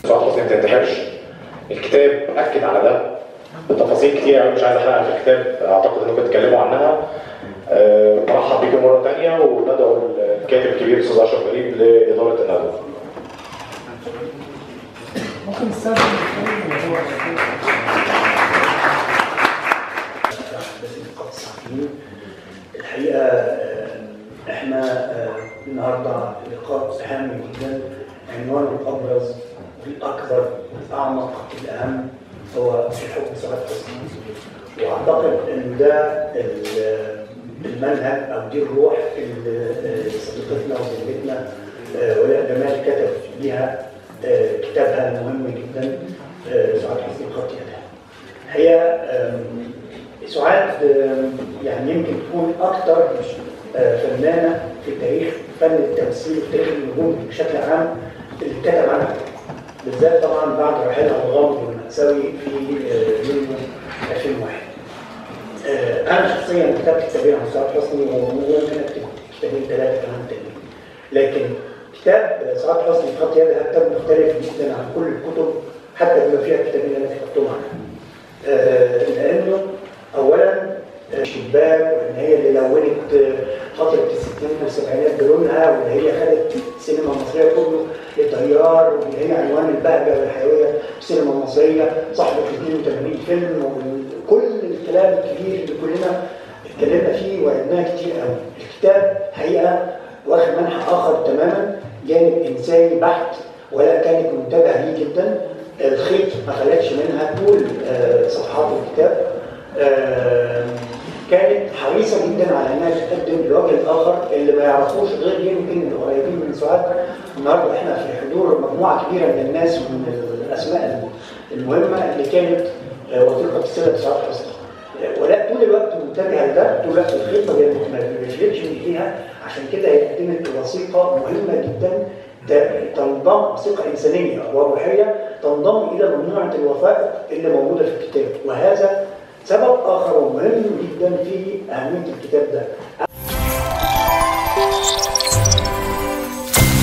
سعاد حسني ما بتنتحرش الكتاب اكد على ده بتفاصيل كتير قوي مش عايز احرقها في الكتاب اعتقد انكم اتكلموا عنها أه برحب بيكم مره ثانيه وندعو الكاتب الكبير الاستاذ اشرف غريب لاداره الندوه ممكن نستخدم الفيلم وهو الحقيقه آه، احنا آه، النهارده لقاء هام جدا عنوانه الابرز والاكبر والاعمق والاهم هو الحب سعاد حسني واعتقد ان ده ال- المنهج او دي الروح اللي آه، صديقتنا وزميلتنا آه، ولاء جمال كتب بيها آه، كتابها المهم جدا آه، سعاد حسني خط يدها هي آم، سعاد آم، يعني يمكن تكون اكتر آه، فنانه في تاريخ فن التمثيل وفي تاريخ النجوم بشكل عام اللي كتب عنها بالذات طبعا بعد رحيلها الغامض والمأساوي في آه، يونيو 2001 آه، انا شخصيا كتبت كتابين عن سعاد حسني وممكن اكتب كتابين ثلاثه كمان تانيين لكن كتاب سعاد حسني خط يدها كتاب مختلف جدا عن كل الكتب حتى بما فيها الكتابين اللي انا كتبتهم عنها آه، لانه اولا آه، شباك وان هي اللي لونت آه، فتره الستينات والسبعينات بلونها وان هي خدت السينما المصريه كله للتيار وان هي عنوان البهجه والحيويه في السينما المصريه صاحبه 82 فيلم وكل الكلام الكبير اللي كلنا اتكلمنا فيه وعدناه كتير قوي الكتاب حقيقه واخد منحى اخر تماما جانب انساني بحت ولا كانت منتبه ليه جدا الخيط ما خلتش منها طول آه، صفحات الكتاب آه، كانت حريصه جدا على انها تقدم الوجه الاخر اللي ما يعرفوش غير يمكن القريبين من سعاد النهارده احنا في حضور مجموعه كبيره من الناس ومن الاسماء المهمه اللي كانت آه، وثيقه صله سعاد حسني ولا طول الوقت منتبهه لده طول الوقت الخيط ما بي- ما بيفلتش من ايديها عشان كده هي قدمت وثيقه مهمه جدا ت- تنضم وثيقه انسانيه وروحيه تنضم الى مجموعه الوثائق اللي موجوده في الكتاب وهذا سبب اخر ومهم جدا في اهميه الكتاب ده